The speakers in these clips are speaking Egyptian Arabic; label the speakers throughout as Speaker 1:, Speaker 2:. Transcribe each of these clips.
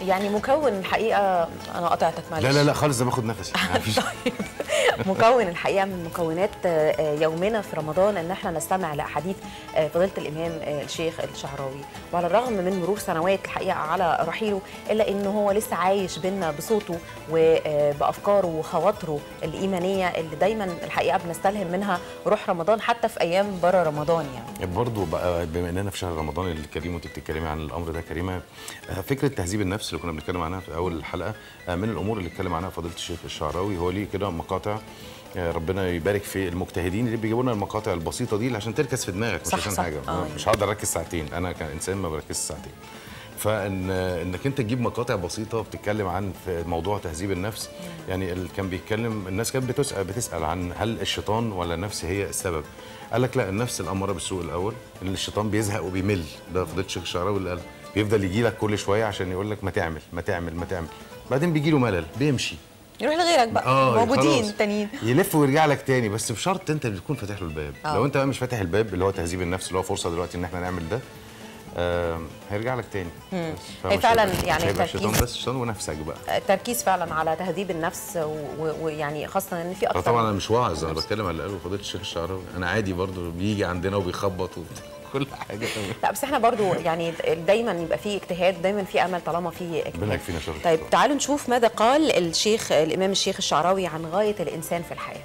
Speaker 1: يعني مكون الحقيقه انا قطعتك معلش
Speaker 2: لا لا لا خالص ده باخد نفسي مفيش
Speaker 1: طيب مكون الحقيقه من مكونات آه، يومنا في رمضان ان احنا نستمع لاحاديث آه، فضيله الامام آه، الشيخ الشعراوي وعلى الرغم من مرور سنوات الحقيقه على رحيله الا ان هو لسه عايش بينا بصوته وبافكاره وخواطره الايمانيه اللي دايما الحقيقه بنستلهم منها روح رمضان حتى في ايام بره رمضان يعني
Speaker 2: برضه بقى بما اننا في شهر رمضان الكريم وانت بتتكلمي عن الامر ده كريمه آه، فكره تهذيب النفس اللي كنا بنتكلم عنها في اول الحلقه آه، من الامور اللي اتكلم عنها فضيله الشيخ الشعراوي هو ليه كده مقاطع آه، ربنا يبارك في المجتهدين اللي بيجيبوا لنا المقاطع البسيطه دي عشان تركز في دماغك مش
Speaker 1: صح،
Speaker 2: عشان
Speaker 1: صح.
Speaker 2: حاجه
Speaker 1: آه.
Speaker 2: مش هقدر اركز ساعتين انا كانسان ما بركزش ساعتين فان انك انت تجيب مقاطع بسيطه بتتكلم عن في موضوع تهذيب النفس يعني اللي كان بيتكلم الناس كانت بتسال بتسال عن هل الشيطان ولا النفس هي السبب قال لك لا النفس الاماره بالسوء الاول ان الشيطان بيزهق وبيمل ده فضيله الشيخ الشعراوي اللي قال بيفضل يجي لك كل شويه عشان يقول لك ما تعمل ما تعمل ما تعمل بعدين بيجي له ملل بيمشي
Speaker 1: يروح لغيرك بقى موجودين
Speaker 2: خلاص.
Speaker 1: تانيين
Speaker 2: يلف ويرجع لك تاني بس بشرط انت اللي تكون فاتح له الباب
Speaker 1: آه.
Speaker 2: لو انت بقى مش فاتح الباب اللي هو تهذيب النفس اللي هو فرصه دلوقتي ان احنا نعمل ده آه هيرجع لك تاني بس.
Speaker 1: هي
Speaker 2: فمش
Speaker 1: فعلاً
Speaker 2: هيبقى-
Speaker 1: يعني
Speaker 2: مش هيبقى
Speaker 1: تركيز-
Speaker 2: الشيطان بس الشيطان ونفسك بقى
Speaker 1: التركيز فعلا على تهذيب النفس و- و- ويعني خاصه ان في
Speaker 2: أنا
Speaker 1: اكثر
Speaker 2: طبعا انا مش واعظ انا بتكلم على اللي قاله فضيله الشيخ الشعراوي انا عادي برضو بيجي عندنا وبيخبط وكل حاجه تمام
Speaker 1: لا بس احنا برضو يعني دايما يبقى في اجتهاد دايما في امل طالما في
Speaker 2: ربنا
Speaker 1: اجتهاد
Speaker 2: يكفينا شر
Speaker 1: طيب
Speaker 2: الشيطان.
Speaker 1: تعالوا نشوف ماذا قال الشيخ الامام الشيخ الشعراوي عن غايه الانسان في الحياه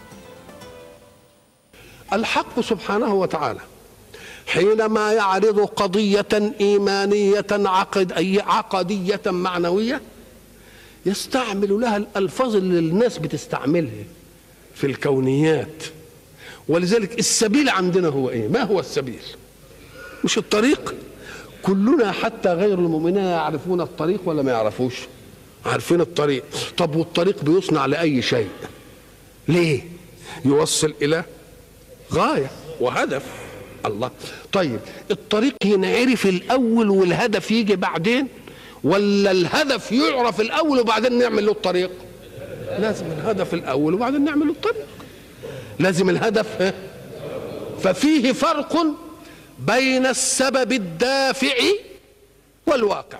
Speaker 3: الحق سبحانه وتعالى حينما يعرض قضية إيمانية عقد أي عقدية معنوية يستعمل لها الألفاظ اللي الناس بتستعملها في الكونيات ولذلك السبيل عندنا هو إيه؟ ما هو السبيل؟ مش الطريق كلنا حتى غير المؤمنين يعرفون الطريق ولا ما يعرفوش؟ عارفين الطريق طب والطريق بيصنع لأي شيء ليه؟ يوصل إلى غايه وهدف الله طيب الطريق ينعرف الاول والهدف يجي بعدين ولا الهدف يعرف الاول وبعدين نعمل له الطريق لازم الهدف الاول وبعدين نعمل له الطريق لازم الهدف ها؟ ففيه فرق بين السبب الدافع والواقع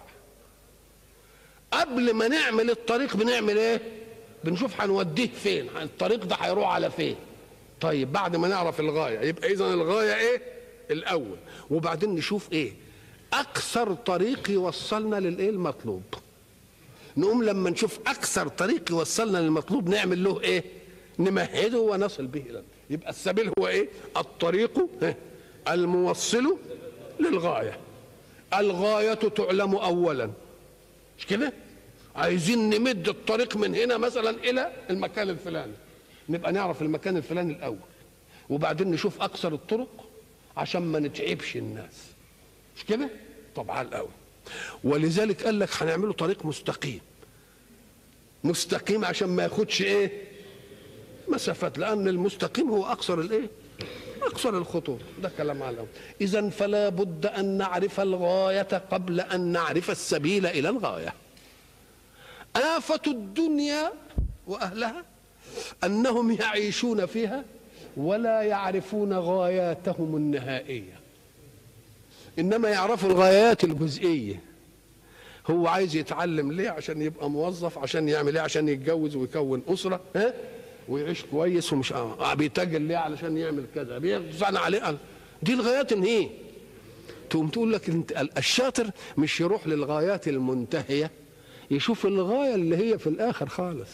Speaker 3: قبل ما نعمل الطريق بنعمل ايه بنشوف هنوديه فين الطريق ده هيروح على فين طيب بعد ما نعرف الغايه يبقى اذا الغايه ايه الاول وبعدين نشوف ايه اكثر طريق يوصلنا للايه المطلوب نقوم لما نشوف اكثر طريق يوصلنا للمطلوب نعمل له ايه نمهده ونصل به الى يبقى السبيل هو ايه الطريق ها، الموصل للغايه الغايه تعلم اولا مش كده عايزين نمد الطريق من هنا مثلا الى المكان الفلاني نبقى نعرف المكان الفلاني الاول وبعدين نشوف اكثر الطرق عشان ما نتعبش الناس مش كده طبعا الاول ولذلك قال لك هنعمله طريق مستقيم مستقيم عشان ما ياخدش ايه مسافات لان المستقيم هو اقصر الايه اقصر الخطوط ده كلام على اذا فلا بد ان نعرف الغايه قبل ان نعرف السبيل الى الغايه آفة الدنيا وأهلها أنهم يعيشون فيها ولا يعرفون غاياتهم النهائية إنما يعرفوا الغايات الجزئية هو عايز يتعلم ليه عشان يبقى موظف عشان يعمل ايه عشان يتجوز ويكون أسرة ها ويعيش كويس ومش آه بيتاجر ليه علشان يعمل كذا بيصنع عليه دي الغايات ايه تقوم تقول لك انت الشاطر مش يروح للغايات المنتهيه يشوف الغايه اللي هي في الاخر خالص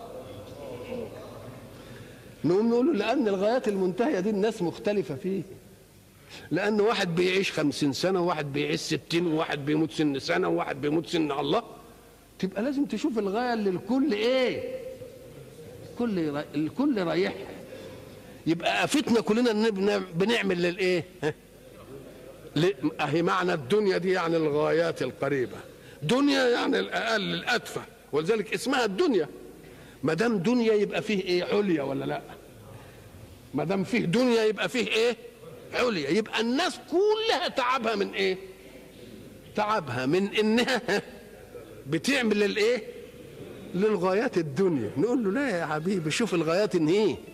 Speaker 3: نقوم نقول له لان الغايات المنتهيه دي الناس مختلفه فيه لان واحد بيعيش خمسين سنه وواحد بيعيش ستين وواحد بيموت سن سنه وواحد بيموت سن الله تبقى لازم تشوف الغايه اللي الكل ايه الكل الكل رايحها يبقى افتنا كلنا ان بنعمل للايه اهي معنى الدنيا دي يعني الغايات القريبه دنيا يعني الاقل الادفع ولذلك اسمها الدنيا ما دام دنيا يبقى فيه ايه عليا ولا لا ما دام فيه دنيا يبقى فيه ايه عليا يبقى الناس كلها تعبها من ايه تعبها من انها بتعمل الايه للغايات الدنيا نقول له لا يا حبيبي شوف الغايات ان ايه